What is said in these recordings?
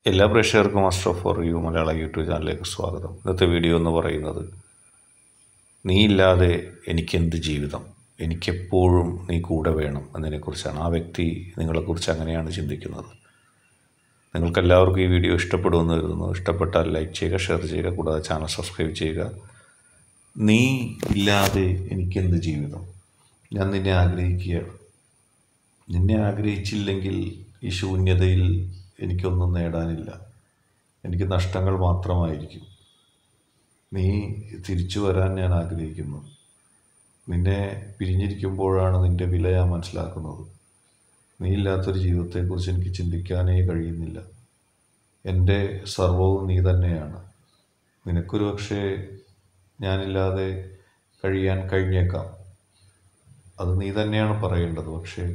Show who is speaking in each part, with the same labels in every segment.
Speaker 1: എല്ലാ പ്രേക്ഷകർക്കും master of review Malayala YouTube ചാനലിലേക്ക് സ്വാഗതം ഇന്നത്തെ വീഡിയോ എന്ന് പറയുന്നത് നീ ഇല്ലാതെ എനിക്കെന്ത് ജീവിതം എനിക്കെപ്പോഴും നീ കൂടെ വേണം എന്നതിനെക്കുറിച്ചാണ് ആ വ്യക്തി നിങ്ങളെക്കുറിച്ച് അങ്ങനെയാണ് ചിന്തിക്കുന്നത് നിങ്ങൾക്കെല്ലാവർക്കും ഈ വീഡിയോ ഇഷ്ടപ്പെടുമെന്ന് കരുതുന്നു ഇഷ്ടപ്പെട്ടാൽ ലൈക്ക് ചെയ്യുക ഷെയർ ചെയ്യുക കൂടാതെ ചാനൽ സബ്സ്ക്രൈബ് ചെയ്യുക നീ ഇല്ലാതെ എനിക്കെന്ത് ജീവിതം ഞാൻ നിന്നെ ആഗ്രഹിക്കുകയാണ് നിന്നെ ആഗ്രഹിച്ചില്ലെങ്കിൽ ഈ ശൂന്യതയിൽ എനിക്കൊന്നും നേടാനില്ല എനിക്ക് നഷ്ടങ്ങൾ മാത്രമായിരിക്കും നീ തിരിച്ചു വരാൻ ഞാൻ ആഗ്രഹിക്കുന്നു നിന്നെ പിരിഞ്ഞിരിക്കുമ്പോഴാണ് നിൻ്റെ വില ഞാൻ മനസ്സിലാക്കുന്നത് നീ ഇല്ലാത്തൊരു ജീവിതത്തെക്കുറിച്ച് എനിക്ക് ചിന്തിക്കാനേ കഴിയുന്നില്ല എൻ്റെ സർവവും നീ തന്നെയാണ് നിനക്കൊരു പക്ഷേ ഞാനില്ലാതെ കഴിയാൻ കഴിഞ്ഞേക്കാം അത് നീ തന്നെയാണ് പറയേണ്ടത് പക്ഷേ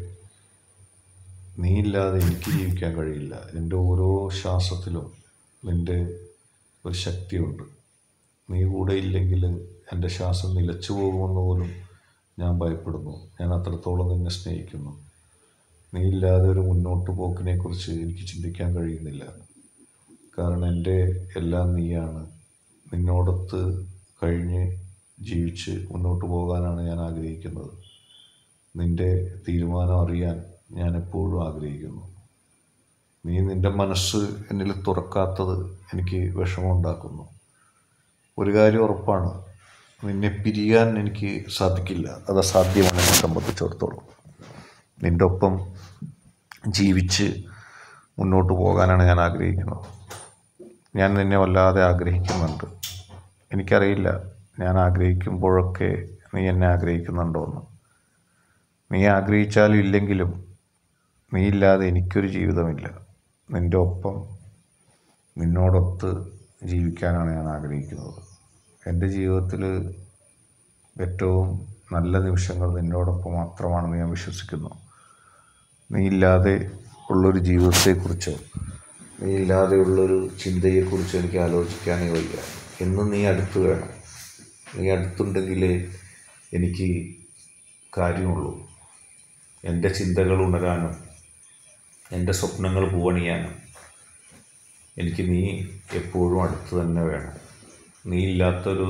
Speaker 1: നീ ഇല്ലാതെ എനിക്ക് ജീവിക്കാൻ കഴിയില്ല എൻ്റെ ഓരോ ശ്വാസത്തിലും നിൻ്റെ ഒരു ശക്തിയുണ്ട് നീ കൂടെ ഇല്ലെങ്കിൽ എൻ്റെ ശ്വാസം നിലച്ചു പോകുമെന്ന് പോലും ഞാൻ ഭയപ്പെടുന്നു ഞാൻ അത്രത്തോളം നിന്നെ സ്നേഹിക്കുന്നു നീ ഇല്ലാതെ ഒരു മുന്നോട്ട് പോക്കിനെക്കുറിച്ച് എനിക്ക് ചിന്തിക്കാൻ കഴിയുന്നില്ല കാരണം എൻ്റെ എല്ലാം നീയാണ് നിന്നോടൊത്ത് കഴിഞ്ഞ് ജീവിച്ച് മുന്നോട്ട് പോകാനാണ് ഞാൻ ആഗ്രഹിക്കുന്നത് നിൻ്റെ തീരുമാനം അറിയാൻ ഞാൻ എപ്പോഴും ആഗ്രഹിക്കുന്നു നീ നിൻ്റെ മനസ്സ് എന്നിൽ തുറക്കാത്തത് എനിക്ക് വിഷമമുണ്ടാക്കുന്നു ഒരു കാര്യം ഉറപ്പാണ് നിന്നെ പിരിയാൻ എനിക്ക് സാധിക്കില്ല അത് അസാധ്യമാണ് എന്നെ സംബന്ധിച്ചിടത്തോളം നിൻ്റെ ഒപ്പം ജീവിച്ച് മുന്നോട്ട് പോകാനാണ് ഞാൻ ആഗ്രഹിക്കുന്നത് ഞാൻ നിന്നെ വല്ലാതെ ആഗ്രഹിക്കുന്നുണ്ട് എനിക്കറിയില്ല ഞാൻ ആഗ്രഹിക്കുമ്പോഴൊക്കെ നീ എന്നെ ആഗ്രഹിക്കുന്നുണ്ടോയെന്ന് നീ ആഗ്രഹിച്ചാലും ഇല്ലെങ്കിലും നീ ഇല്ലാതെ എനിക്കൊരു ജീവിതമില്ല നിൻ്റെ ഒപ്പം നിന്നോടൊത്ത് ജീവിക്കാനാണ് ഞാൻ ആഗ്രഹിക്കുന്നത് എൻ്റെ ജീവിതത്തിൽ ഏറ്റവും നല്ല നിമിഷങ്ങൾ നിന്നോടൊപ്പം മാത്രമാണെന്ന് ഞാൻ വിശ്വസിക്കുന്നു നീ ഇല്ലാതെ ഉള്ളൊരു ജീവിതത്തെക്കുറിച്ചോ നീ ഇല്ലാതെയുള്ളൊരു ചിന്തയെക്കുറിച്ചോ എനിക്ക് ആലോചിക്കാനേ വയ്യ എന്നും നീ അടുത്ത് വേണം നീ അടുത്തുണ്ടെങ്കിലേ എനിക്ക് കാര്യമുള്ളൂ എൻ്റെ ചിന്തകൾ ഉണരാനും എൻ്റെ സ്വപ്നങ്ങൾ പൂവണിയാനും എനിക്ക് നീ എപ്പോഴും അടുത്ത് തന്നെ വേണം നീ ഇല്ലാത്തൊരു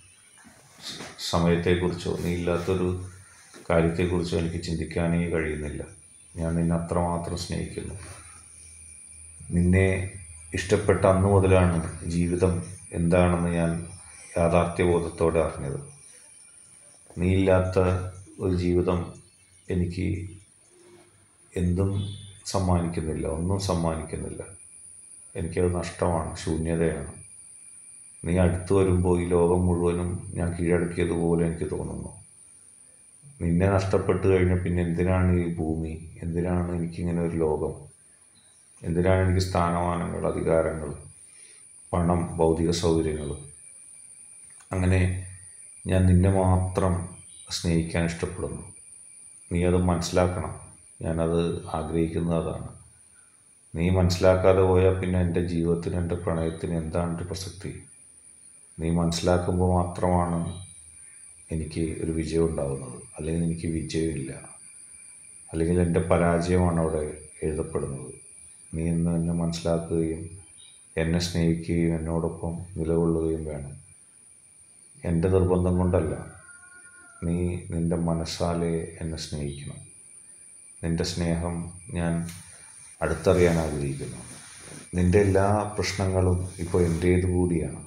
Speaker 1: സമയത്തെക്കുറിച്ചോ നീ ഇല്ലാത്തൊരു കാര്യത്തെക്കുറിച്ചോ എനിക്ക് ചിന്തിക്കാനേ കഴിയുന്നില്ല ഞാൻ നിന്നെ അത്രമാത്രം സ്നേഹിക്കുന്നു നിന്നെ ഇഷ്ടപ്പെട്ട അന്ന് മുതലാണ് ജീവിതം എന്താണെന്ന് ഞാൻ യാഥാർത്ഥ്യബോധത്തോടെ അറിഞ്ഞത് നീ ഇല്ലാത്ത ഒരു ജീവിതം എനിക്ക് എന്തും സമ്മാനിക്കുന്നില്ല ഒന്നും സമ്മാനിക്കുന്നില്ല എനിക്കത് നഷ്ടമാണ് ശൂന്യതയാണ് നീ അടുത്ത് വരുമ്പോൾ ഈ ലോകം മുഴുവനും ഞാൻ കീഴടക്കിയതുപോലെ എനിക്ക് തോന്നുന്നു നിന്നെ നഷ്ടപ്പെട്ട് കഴിഞ്ഞാൽ പിന്നെ എന്തിനാണ് ഈ ഭൂമി എന്തിനാണ് എനിക്കിങ്ങനെ ഒരു ലോകം എന്തിനാണ് എനിക്ക് സ്ഥാനമാനങ്ങൾ അധികാരങ്ങൾ പണം ഭൗതിക സൗകര്യങ്ങൾ അങ്ങനെ ഞാൻ നിന്നെ മാത്രം സ്നേഹിക്കാൻ ഇഷ്ടപ്പെടുന്നു നീ അത് മനസ്സിലാക്കണം ഞാനത് ആഗ്രഹിക്കുന്നത് അതാണ് നീ മനസ്സിലാക്കാതെ പോയാൽ പിന്നെ എൻ്റെ ജീവിതത്തിന് എൻ്റെ പ്രണയത്തിന് എന്താണ് ഒരു പ്രസക്തി നീ മനസ്സിലാക്കുമ്പോൾ മാത്രമാണ് എനിക്ക് ഒരു വിജയം ഉണ്ടാകുന്നത് അല്ലെങ്കിൽ എനിക്ക് വിജയമില്ല അല്ലെങ്കിൽ എൻ്റെ പരാജയമാണ് അവിടെ എഴുതപ്പെടുന്നത് നീ ഇന്ന് എന്നെ മനസ്സിലാക്കുകയും എന്നെ സ്നേഹിക്കുകയും എന്നോടൊപ്പം നിലകൊള്ളുകയും വേണം എൻ്റെ നിർബന്ധം കൊണ്ടല്ല നീ നിൻ്റെ മനസ്സാലെ എന്നെ സ്നേഹിക്കണം നിൻ്റെ സ്നേഹം ഞാൻ അടുത്തറിയാൻ ആഗ്രഹിക്കുന്നു നിൻ്റെ എല്ലാ പ്രശ്നങ്ങളും ഇപ്പോൾ എൻ്റേത് കൂടിയാണ്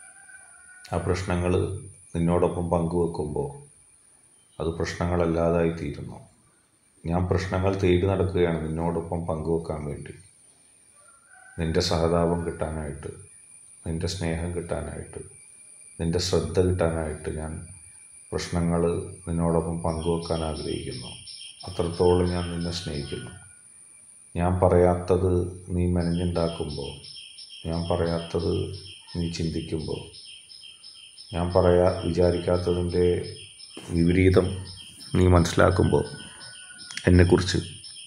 Speaker 1: ആ പ്രശ്നങ്ങൾ നിന്നോടൊപ്പം പങ്കുവെക്കുമ്പോൾ അത് പ്രശ്നങ്ങളല്ലാതായി തീരുന്നു ഞാൻ പ്രശ്നങ്ങൾ തേടി നടക്കുകയാണ് നിന്നോടൊപ്പം പങ്കുവെക്കാൻ വേണ്ടി നിൻ്റെ സഹതാപം കിട്ടാനായിട്ട് നിൻ്റെ സ്നേഹം കിട്ടാനായിട്ട് നിൻ്റെ ശ്രദ്ധ കിട്ടാനായിട്ട് ഞാൻ പ്രശ്നങ്ങൾ നിന്നോടൊപ്പം പങ്കുവെക്കാൻ ആഗ്രഹിക്കുന്നു അത്രത്തോളം ഞാൻ നിന്നെ സ്നേഹിക്കുന്നു ഞാൻ പറയാത്തത് നീ മെനഞ്ഞുണ്ടാക്കുമ്പോൾ ഞാൻ പറയാത്തത് നീ ചിന്തിക്കുമ്പോൾ ഞാൻ പറയാ വിചാരിക്കാത്തതിൻ്റെ വിപരീതം നീ മനസ്സിലാക്കുമ്പോൾ എന്നെക്കുറിച്ച്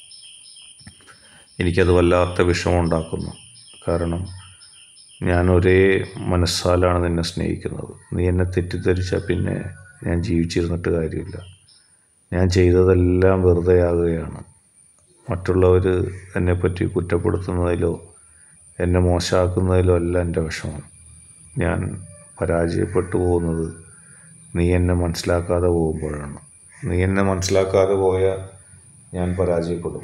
Speaker 1: എനിക്കത് വല്ലാത്ത വിഷമം ഉണ്ടാക്കുന്നു കാരണം ഞാൻ ഒരേ മനസ്സാലാണ് നിന്നെ സ്നേഹിക്കുന്നത് നീ എന്നെ തെറ്റിദ്ധരിച്ചാൽ പിന്നെ ഞാൻ ജീവിച്ചിരുന്നിട്ട് കാര്യമില്ല ഞാൻ ചെയ്തതെല്ലാം വെറുതെയാകുകയാണ് മറ്റുള്ളവർ എന്നെപ്പറ്റി കുറ്റപ്പെടുത്തുന്നതിലോ എന്നെ മോശമാക്കുന്നതിലും അല്ല എൻ്റെ വിഷമം ഞാൻ പരാജയപ്പെട്ടു പോകുന്നത് നീ എന്നെ മനസ്സിലാക്കാതെ പോകുമ്പോഴാണ് നീ എന്നെ മനസ്സിലാക്കാതെ പോയാൽ ഞാൻ പരാജയപ്പെടും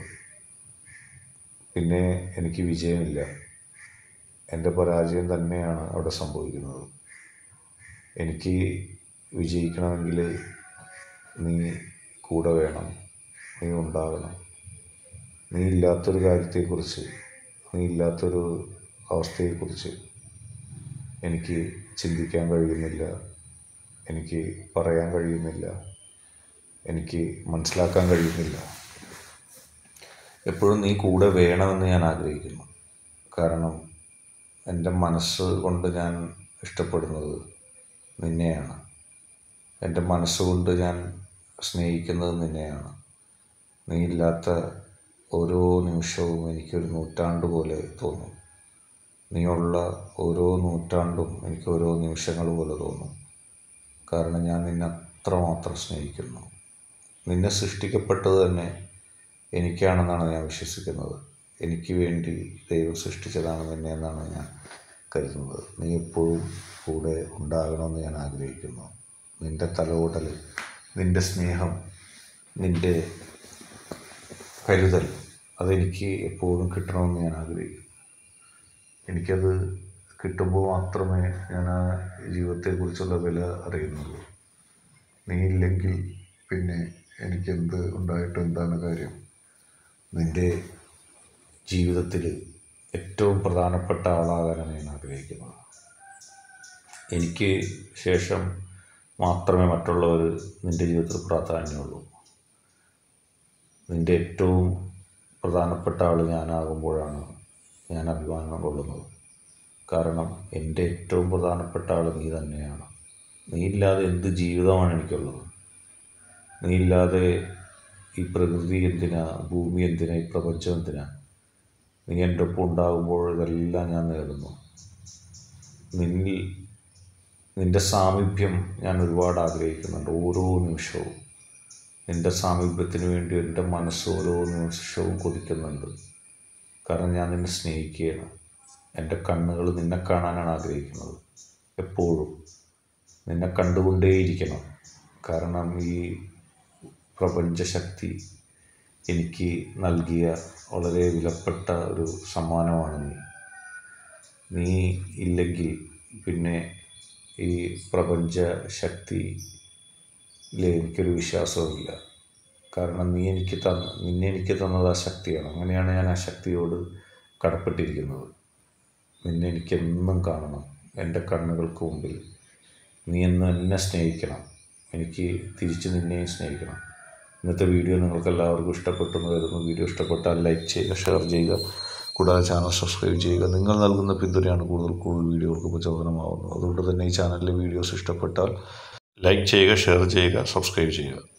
Speaker 1: പിന്നെ എനിക്ക് വിജയമില്ല എൻ്റെ പരാജയം തന്നെയാണ് അവിടെ സംഭവിക്കുന്നത് എനിക്ക് വിജയിക്കണമെങ്കിൽ നീ കൂടെ വേണം നീ ഉണ്ടാകണം നീ ഇല്ലാത്തൊരു കാര്യത്തെക്കുറിച്ച് നീ ഇല്ലാത്തൊരു അവസ്ഥയെക്കുറിച്ച് എനിക്ക് ചിന്തിക്കാൻ കഴിയുന്നില്ല എനിക്ക് പറയാൻ കഴിയുന്നില്ല എനിക്ക് മനസ്സിലാക്കാൻ കഴിയുന്നില്ല എപ്പോഴും നീ കൂടെ വേണമെന്ന് ഞാൻ ആഗ്രഹിക്കുന്നു കാരണം എൻ്റെ മനസ്സ് കൊണ്ട് ഞാൻ ഇഷ്ടപ്പെടുന്നത് നിന്നെയാണ് എൻ്റെ മനസ്സുകൊണ്ട് ഞാൻ സ്നേഹിക്കുന്നത് നിന്നെയാണ് നീ ഇല്ലാത്ത ഓരോ നിമിഷവും എനിക്കൊരു നൂറ്റാണ്ട് പോലെ തോന്നും നീയുള്ള ഓരോ നൂറ്റാണ്ടും എനിക്ക് ഓരോ നിമിഷങ്ങൾ പോലെ തോന്നും കാരണം ഞാൻ നിന്നെ അത്രമാത്രം സ്നേഹിക്കുന്നു നിന്നെ സൃഷ്ടിക്കപ്പെട്ടത് തന്നെ എനിക്കാണെന്നാണ് ഞാൻ വിശ്വസിക്കുന്നത് എനിക്ക് വേണ്ടി ദൈവം സൃഷ്ടിച്ചതാണ് നിന്നെ എന്നാണ് ഞാൻ കരുതുന്നത് നീ എപ്പോഴും കൂടെ ഉണ്ടാകണമെന്ന് ഞാൻ ആഗ്രഹിക്കുന്നു നിൻ്റെ തലോടൽ നിൻ്റെ സ്നേഹം നിൻ്റെ കരുതൽ അതെനിക്ക് എപ്പോഴും കിട്ടണമെന്ന് ഞാൻ ആഗ്രഹിക്കുന്നു എനിക്കത് കിട്ടുമ്പോൾ മാത്രമേ ഞാൻ ആ ജീവിതത്തെക്കുറിച്ചുള്ള വില അറിയുന്നുള്ളൂ നീ ഇല്ലെങ്കിൽ പിന്നെ എനിക്കെന്ത് ഉണ്ടായിട്ട് എന്താണ് കാര്യം നിൻ്റെ ജീവിതത്തിൽ ഏറ്റവും പ്രധാനപ്പെട്ട ആളാകാനാണ് ഞാൻ ആഗ്രഹിക്കുന്നത് എനിക്ക് ശേഷം മാത്രമേ മറ്റുള്ളവർ നിൻ്റെ ജീവിതത്തിൽ പ്രാധാന്യമുള്ളൂ നിൻ്റെ ഏറ്റവും പ്രധാനപ്പെട്ട ആൾ ഞാനാകുമ്പോഴാണ് ഞാൻ അഭിമാനം കൊള്ളുന്നത് കാരണം എൻ്റെ ഏറ്റവും പ്രധാനപ്പെട്ട ആൾ നീ തന്നെയാണ് നീ ഇല്ലാതെ എന്ത് ജീവിതമാണ് എനിക്കുള്ളത് നീ ഇല്ലാതെ ഈ പ്രകൃതി എന്തിനാ ഭൂമി എന്തിനാ ഈ പ്രപഞ്ചം എന്തിനാ നീ എൻ്റെ ഒപ്പം ഉണ്ടാകുമ്പോൾ ഇതെല്ലാം ഞാൻ നേടുന്നു നിന്നിൽ നിൻ്റെ സാമീപ്യം ഞാൻ ഒരുപാട് ആഗ്രഹിക്കുന്നുണ്ട് ഓരോ നിമിഷവും നിൻ്റെ സാമീപ്യത്തിന് വേണ്ടി എൻ്റെ മനസ്സ് ഓരോ നിമിഷവും കൊതിക്കുന്നുണ്ട് കാരണം ഞാൻ നിന്നെ സ്നേഹിക്കുകയാണ് എൻ്റെ കണ്ണുകൾ നിന്നെ കാണാനാണ് ആഗ്രഹിക്കുന്നത് എപ്പോഴും നിന്നെ കണ്ടുകൊണ്ടേയിരിക്കണം കാരണം ഈ പ്രപഞ്ചശക്തി എനിക്ക് നൽകിയ വളരെ വിലപ്പെട്ട ഒരു സമ്മാനമാണ് നീ നീ ഇല്ലെങ്കിൽ പിന്നെ ഈ പ്രപഞ്ച ശക്തിയിൽ എനിക്കൊരു വിശ്വാസവുമില്ല കാരണം നീ എനിക്ക് തന്ന നിന്നെ എനിക്ക് തന്നത് ആ ശക്തിയാണ് അങ്ങനെയാണ് ഞാൻ ആ ശക്തിയോട് കടപ്പെട്ടിരിക്കുന്നത് നിന്നെ എനിക്ക് എന്നും കാണണം എൻ്റെ കണ്ണുകൾക്ക് മുമ്പിൽ നീ എന്ന് എന്നെ സ്നേഹിക്കണം എനിക്ക് തിരിച്ച് നിന്നെയും സ്നേഹിക്കണം ഇന്നത്തെ വീഡിയോ നിങ്ങൾക്ക് എല്ലാവർക്കും ഇഷ്ടപ്പെട്ടു എന്ന് കരുതുന്നു വീഡിയോ ഇഷ്ടപ്പെട്ടാൽ ലൈക്ക് ചെയ്യുക ഷെയർ ചെയ്യുക കൂടാതെ ചാനൽ സബ്സ്ക്രൈബ് ചെയ്യുക നിങ്ങൾ നൽകുന്ന പിന്തുണയാണ് കൂടുതൽ കൂടുതൽ വീഡിയോകൾക്ക് പ്രചോദനമാവുന്നത് അതുകൊണ്ട് തന്നെ ഈ ചാനലിലെ വീഡിയോസ് ഇഷ്ടപ്പെട്ടാൽ ലൈക്ക് ചെയ്യുക ഷെയർ ചെയ്യുക സബ്സ്ക്രൈബ് ചെയ്യുക